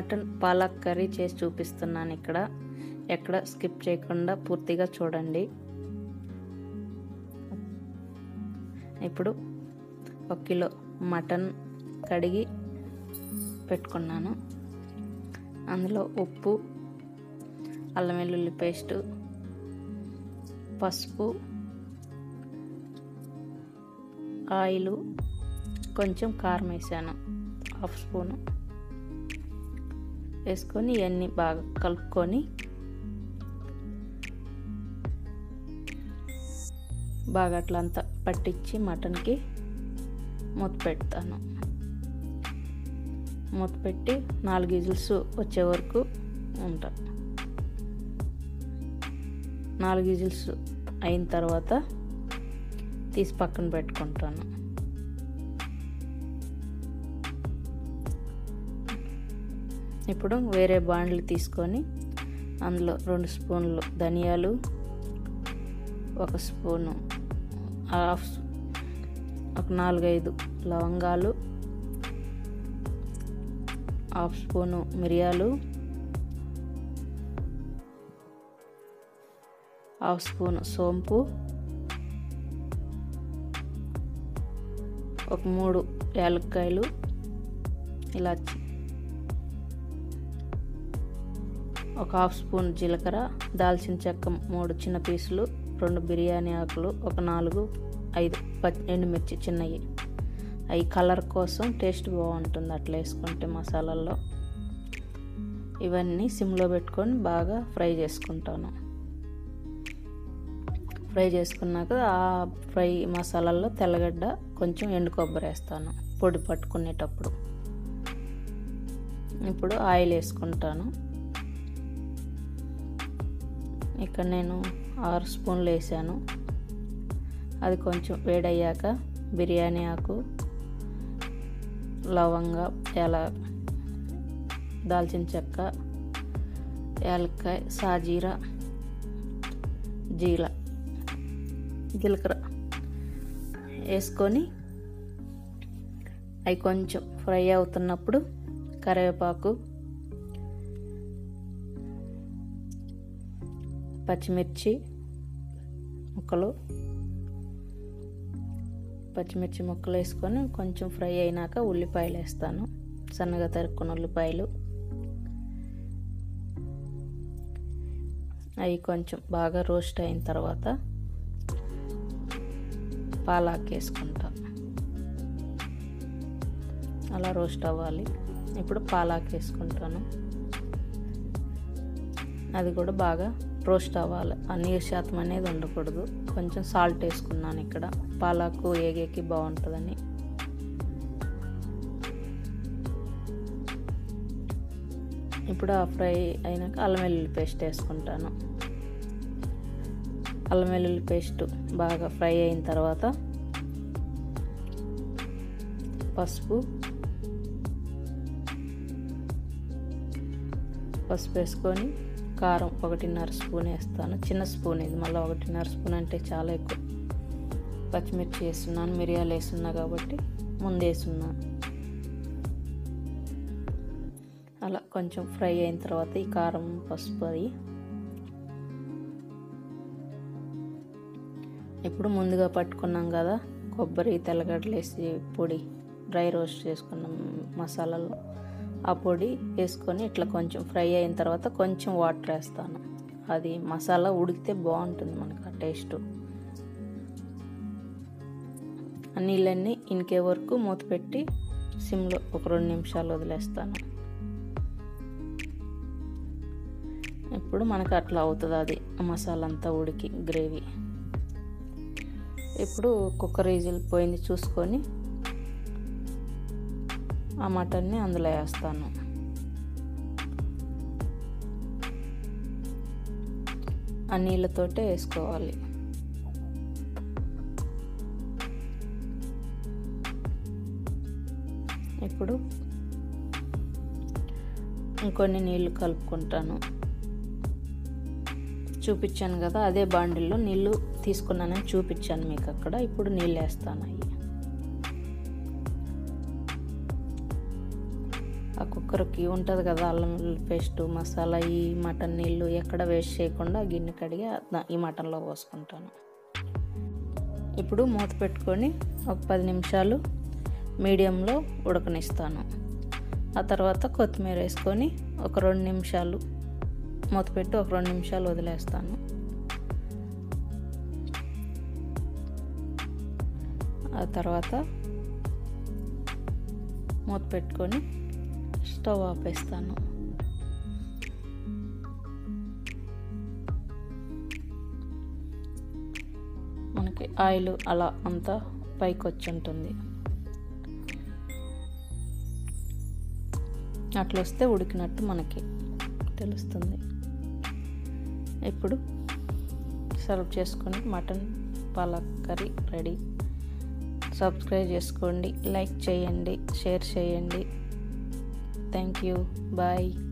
mutton palak curry చేసి చూపిస్తున్నాను ఇక్కడ ఎక్కడ స్కిప్ చేయకుండా పూర్తిగా చూడండి ఇప్పుడు ఒక కిలో మటన్ కడిగి పెట్టుకున్నాను అందులో ఉప్పు అల్లం వెల్లుల్లి పేస్టు పసుపు ఆయిలు కొంచెం కారం వేసాను హాఫ్ స్పూను వేసుకొని ఇవన్నీ బాగా కలుపుకొని బాగా అట్లా అంతా పట్టించి మటన్కి మూత పెడతాను మూత పెట్టి నాలుగు విజిల్స్ వచ్చే వరకు ఉంటా నాలుగు విజిల్స్ అయిన తర్వాత తీసి పక్కన పెట్టుకుంటాను ఇప్పుడు వేరే బాండ్లు తీసుకొని అందులో రెండు స్పూన్లు ధనియాలు ఒక స్పూను హాఫ్ ఒక నాలుగైదు లవంగాలు హాఫ్ స్పూను మిరియాలు హాఫ్ స్పూన్ సోంపు ఒక మూడు యాలక్కాయలు ఇలాచి ఒక హాఫ్ స్పూన్ జీలకర్ర దాల్చిన చెక్క మూడు చిన్న పీసులు రెండు బిర్యానీ ఆకులు ఒక నాలుగు ఐదు పచ్చి ఎండుమిర్చి చిన్నవి అవి కలర్ కోసం టేస్ట్ బాగుంటుంది అట్లా వేసుకుంటే మసాలాల్లో ఇవన్నీ సిమ్లో పెట్టుకొని బాగా ఫ్రై చేసుకుంటాను ఫ్రై చేసుకున్నాక ఆ ఫ్రై మసాలాల్లో తెల్లగడ్డ కొంచెం ఎండు కొబ్బరి వేస్తాను పొడి పట్టుకునేటప్పుడు ఇప్పుడు ఆయిల్ వేసుకుంటాను ఇక్కడ నేను ఆరు స్పూన్లు వేసాను అది కొంచెం వేడయ్యాక బిర్యానీ ఆకు లవంగ ఎలా దాల్చిన చెక్క యాలక్కాయ సాజీరా జీల జీలకర్ర వేసుకొని అవి కొంచెం ఫ్రై అవుతున్నప్పుడు కరివేపాకు పచ్చిమిర్చి ముక్కలు పచ్చిమిర్చి ముక్కలు వేసుకొని కొంచెం ఫ్రై అయినాక ఉల్లిపాయలు వేస్తాను సన్నగా తరుక్కున్న ఉల్లిపాయలు అవి కొంచెం బాగా రోస్ట్ అయిన తర్వాత పాలాక్ వేసుకుంటా అలా రోస్ట్ అవ్వాలి ఇప్పుడు పాలాక్ వేసుకుంటాను అది కూడా బాగా రోస్ట్ అవ్వాలి ఆ నీరు శాతం అనేది ఉండకూడదు కొంచెం సాల్ట్ వేసుకున్నాను ఇక్కడ పాలాకు ఏగేకి బాగుంటుందని ఇప్పుడు ఆ ఫ్రై అయినాక అల్లం వెల్లుల్లి పేస్ట్ వేసుకుంటాను అల్లం వెల్లుల్లి పేస్ట్ బాగా ఫ్రై అయిన తర్వాత పసుపు పసుపు వేసుకొని కారం ఒకటిన్నర స్పూన్ వేస్తాను చిన్న స్పూన్ ఇది మళ్ళీ ఒకటిన్నర స్పూన్ అంటే చాలా ఎక్కువ పచ్చిమిర్చి వేస్తున్నాను మిరియాలు వేస్తున్నా కాబట్టి ముందు వేస్తున్నా అలా కొంచెం ఫ్రై అయిన తర్వాత ఈ కారం పసుపు అది ఇప్పుడు ముందుగా పట్టుకున్నాం కదా కొబ్బరి తెల్లగడ్డలు వేసి పొడి డ్రై రోస్ట్ చేసుకున్నాం మసాలాలో ఆ పొడి వేసుకొని ఇట్లా కొంచెం ఫ్రై అయిన తర్వాత కొంచెం వాటర్ వేస్తాను అది మసాలా ఉడికితే బాగుంటుంది మనకు ఆ టేస్ట్ ఆ నీళ్ళన్నీ ఇంకే వరకు మూత పెట్టి సిమ్లో ఒక రెండు నిమిషాలు వదిలేస్తాను ఇప్పుడు మనకు అట్లా అవుతుంది అది మసాలా అంతా ఉడికి గ్రేవీ ఇప్పుడు కుక్కర్ ఈజిల్ పోయింది చూసుకొని ఆ మటన్ని అందులో వేస్తాను ఆ నీళ్ళతోటే వేసుకోవాలి ఇప్పుడు ఇంకొన్ని నీళ్ళు కలుపుకుంటాను చూపించాను కదా అదే బాండిల్లో నీళ్ళు తీసుకున్నానని చూపించాను మీకు అక్కడ ఇప్పుడు నీళ్ళు వేస్తాను అవి ఆ కుక్కర్కి ఉంటుంది కదా అల్లం వెల్లుల్లి పేస్ట్ మసాలా ఈ మటన్ నీళ్ళు ఎక్కడ వేస్ట్ చేయకుండా గిన్నె కడిగి దా- ఈ మటన్లో పోసుకుంటాను ఇప్పుడు మూత పెట్టుకొని ఒక పది నిమిషాలు మీడియంలో ఉడకనిస్తాను ఆ తర్వాత కొత్తిమీర వేసుకొని ఒక రెండు నిమిషాలు మూత పెట్టి ఒక రెండు నిమిషాలు వదిలేస్తాను ఆ తర్వాత మూత పెట్టుకొని స్టవ్ ఆపేస్తాను మనకి ఆయిల్ అలా అంతా పైకి వచ్చి ఉంటుంది అట్లా వస్తే ఉడికినట్టు మనకి తెలుస్తుంది ఇప్పుడు సర్వ్ చేసుకొని mutton palak curry ready subscribe చేసుకోండి లైక్ చేయండి షేర్ చేయండి థ్యాంక్ యూ బాయ్